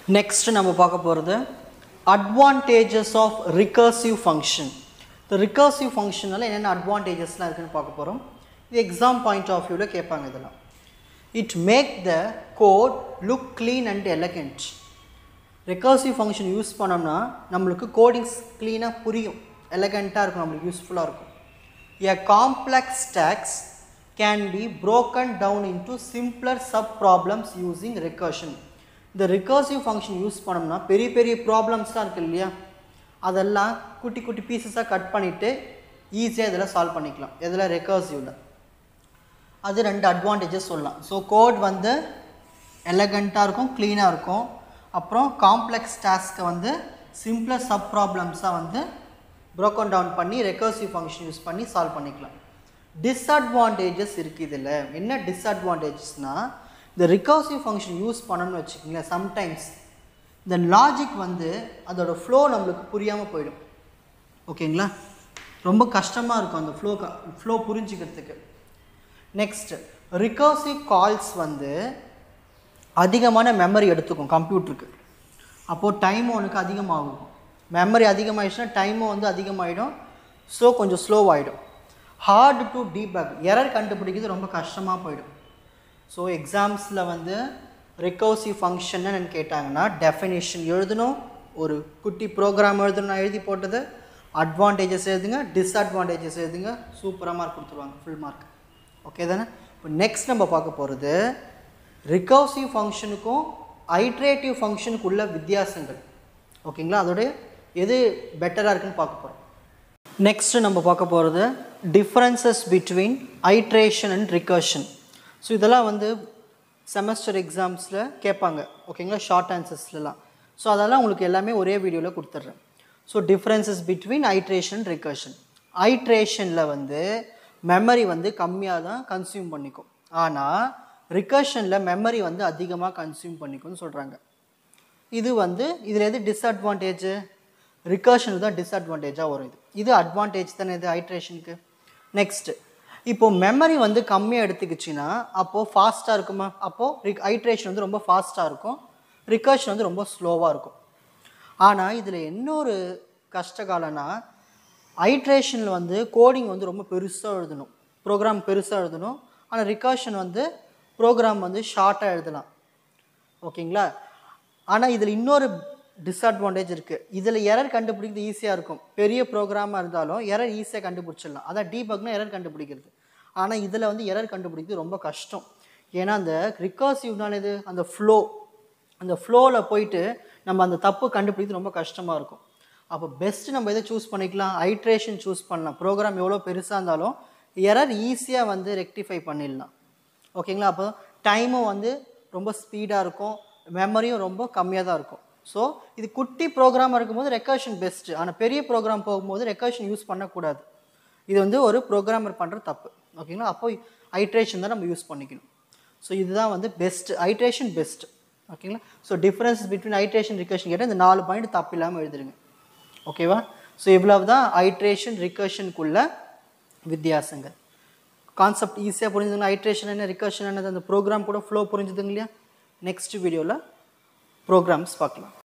next நம்ம பார்க்க போகிறது அட்வான்டேஜஸ் ஆஃப் ரிகர்சிவ் ஃபங்க்ஷன் இந்த ரிகர்சிவ் ஃபங்க்ஷனால் என்னென்ன அட்வான்டேஜஸ்லாம் இருக்குன்னு பார்க்க போகிறோம் இது எக்ஸாம் பாயிண்ட் ஆஃப் வியூவில் கேட்பாங்க இதெல்லாம் it make the code look clean and elegant recursive function use பண்ணோம்னா நம்மளுக்கு கோடிங்ஸ் க்ளீனாக புரியும் எலகண்ட்டாக இருக்கும் நம்மளுக்கு யூஸ்ஃபுல்லாக இருக்கும் a complex tasks can be broken down into simpler sub problems using recursion இந்த ரிகர்சிவ் ஃபங்க்ஷன் யூஸ் பண்ணோம்னா பெரிய பெரிய ப்ராப்ளம்ஸ்லாம் இருக்குது இல்லையா அதெல்லாம் குட்டி குட்டி பீசஸாக கட் பண்ணிவிட்டு ஈஸியாக இதில் சால்வ் பண்ணிக்கலாம் இதில் ரெக்கர்சிவில் அது ரெண்டு அட்வான்டேஜஸ் சொல்லலாம் ஸோ கோட் வந்து எலகண்ட்டாக இருக்கும் க்ளீனாக இருக்கும் அப்புறம் காம்ப்ளெக்ஸ் டாஸ்க்கை வந்து சிம்பிளர் சப் ப்ராப்ளம்ஸாக வந்து broken டவுன் பண்ணி ரெக்கர்சிவ் ஃபங்க்ஷன் யூஸ் பண்ணி சால்வ் பண்ணிக்கலாம் டிஸ்அட்வான்டேஜஸ் இருக்குது இதில் என்ன டிஸ்அட்வான்டேஜஸ்னால் இந்த ரிகர்சிவ் ஃபங்க்ஷன் யூஸ் பண்ணணும்னு வச்சுக்கோங்களேன் சம்டைம்ஸ் இந்த லாஜிக் வந்து அதோட ஃப்ளோ நம்மளுக்கு புரியாமல் போயிடும் ஓகேங்களா ரொம்ப கஷ்டமாக இருக்கும் அந்த ஃப்ளோ ஃப்ளோ புரிஞ்சுக்கிறதுக்கு நெக்ஸ்ட் ரிகர்சிவ் கால்ஸ் வந்து அதிகமான மெமரி எடுத்துக்கும் கம்ப்யூட்டருக்கு அப்போது டைம் உனக்கு அதிகமாகும் மெமரி அதிகமாகிடுச்சுன்னா டைமும் வந்து அதிகமாகிடும் ஸோ கொஞ்சம் ஸ்லோவாகிடும் ஹார்டு டு டீபக் எரர் கண்டுபிடிக்கிறது ரொம்ப கஷ்டமாக போயிடும் ஸோ எக்ஸாம்ஸில் வந்து ரிகர்சிவ் ஃபங்க்ஷன் என்னன்னு கேட்டாங்கன்னா டெஃபினேஷன் எழுதணும் ஒரு குட்டி ப்ரோக்ராம் எழுதணும் நான் எழுதி போட்டது அட்வான்டேஜஸ் எழுதுங்க டிஸ்அட்வான்டேஜஸ் எழுதுங்க சூப்பராக மார்க் கொடுத்துருவாங்க ஃபுல் மார்க் ஓகே தானே இப்போ நெக்ஸ்ட் நம்ம பார்க்க போகிறது ரிகர்சிவ் ஃபங்க்ஷனுக்கும் ஐட்ரேட்டிவ் ஃபங்க்ஷனுக்கு உள்ள வித்தியாசங்கள் ஓகேங்களா அதோடைய எது பெட்டராக இருக்குன்னு பார்க்க போகிறோம் நெக்ஸ்ட்டு நம்ம பார்க்க போகிறது differences between iteration and recursion so இதெல்லாம் வந்து செமஸ்டர் எக்ஸாம்ஸில் கேட்பாங்க ஓகேங்களா ஷார்ட் ஆன்சர்ஸ்லாம் ஸோ அதெல்லாம் உங்களுக்கு எல்லாமே ஒரே வீடியோவில் கொடுத்துட்றேன் so differences between iteration recursion ஐட்ரேஷனில் வந்து மெமரி வந்து கம்மியாக தான் கன்சியூம் பண்ணிக்கும் ஆனால் ரிகர்ஷனில் மெமரி வந்து அதிகமாக கன்சியூம் பண்ணிக்கும்னு சொல்கிறாங்க இது வந்து இதில் எது டிஸ்அட்வான்டேஜ் ரிகர்ஷனுக்கு தான் டிஸ்அட்வான்டேஜாக வரும் இது இது அட்வான்டேஜ் தானே இது ஐட்ரேஷனுக்கு நெக்ஸ்ட்டு இப்போது மெமரி வந்து கம்மியாக எடுத்துக்கிச்சின்னா அப்போது ஃபாஸ்ட்டாக இருக்குமா அப்போது ரிக் ஐட்ரேஷன் வந்து ரொம்ப ஃபாஸ்ட்டாக இருக்கும் ரிகர்ஷன் வந்து ரொம்ப ஸ்லோவாக இருக்கும் ஆனால் இதில் இன்னொரு கஷ்டகாலம்னா ஐட்ரேஷனில் வந்து கோடிங் வந்து ரொம்ப பெருசாக எழுதணும் ப்ரோக்ராம் பெருசாக எழுதணும் ஆனால் ரிகர்ஷன் வந்து ப்ரோக்ராம் வந்து ஷார்ட்டாக எழுதலாம் ஓகேங்களா ஆனால் இதில் இன்னொரு டிஸ்அட்வான்டேஜ் இருக்குது இதில் எரர் கண்டுபிடிக்கிறது ஈஸியாக இருக்கும் பெரிய ப்ரோக்ராமாக இருந்தாலும் எரர் ஈஸியாக கண்டுபிடிச்சிடலாம் அதான் டீபக்னா எரர் கண்டுபிடிக்கிறது ஆனால் இதில் வந்து எரர் கண்டுபிடிக்கிறது ரொம்ப கஷ்டம் ஏன்னா அந்த ரிகர்சிவ்னால இது அந்த ஃப்ளோ அந்த ஃப்ளோவில் போயிட்டு நம்ம அந்த தப்பு கண்டுபிடிக்கிறது ரொம்ப கஷ்டமாக இருக்கும் அப்போ பெஸ்ட்டு நம்ம எதை சூஸ் பண்ணிக்கலாம் ஐட்ரேஷன் சூஸ் பண்ணலாம் ப்ரோக்ராம் எவ்வளோ பெருசாக இருந்தாலும் எரர் ஈஸியாக வந்து ரெக்டிஃபை பண்ணிடலாம் ஓகேங்களா அப்போ டைமும் வந்து ரொம்ப ஸ்பீடாக இருக்கும் மெமரியும் ரொம்ப கம்மியாக தான் இருக்கும் ஸோ இது குட்டி ப்ரோக்ராமாக இருக்கும்போது ரெக்கர்ஷன் பெஸ்ட்டு ஆனால் பெரிய ப்ரோக்ராம் போகும்போது ரெக்கர்ஷன் யூஸ் பண்ணக்கூடாது இது வந்து ஒரு ப்ரோக்ராமர் பண்ணுற தப்பு ஓகேங்களா அப்போ ஐட்ரேஷன் தான் நம்ம யூஸ் பண்ணிக்கணும் ஸோ இதுதான் வந்து பெஸ்ட் ஐட்ரேஷன் பெஸ்ட் ஓகேங்களா so difference between iteration recursion கேட்டால் இந்த நாலு பாயிண்ட் தப்பு இல்லாமல் எழுதிருங்க ஓகேவா ஸோ இவ்வளவு தான் ஐட்ரேஷன் ரிகர்ஷனுக்குள்ள வித்தியாசங்கள் கான்செப்ட் ஈஸியாக புரிஞ்சுதுங்களா ஐட்ரேஷன் என்ன ரிகர்ஷன் என்னது அந்த ப்ரோக்ராம் கூட ஃப்ளோ புரிஞ்சுதுங்க இல்லையா நெக்ஸ்ட் வீடியோவில் ப்ரோக்ராம்ஸ் பார்க்கலாம்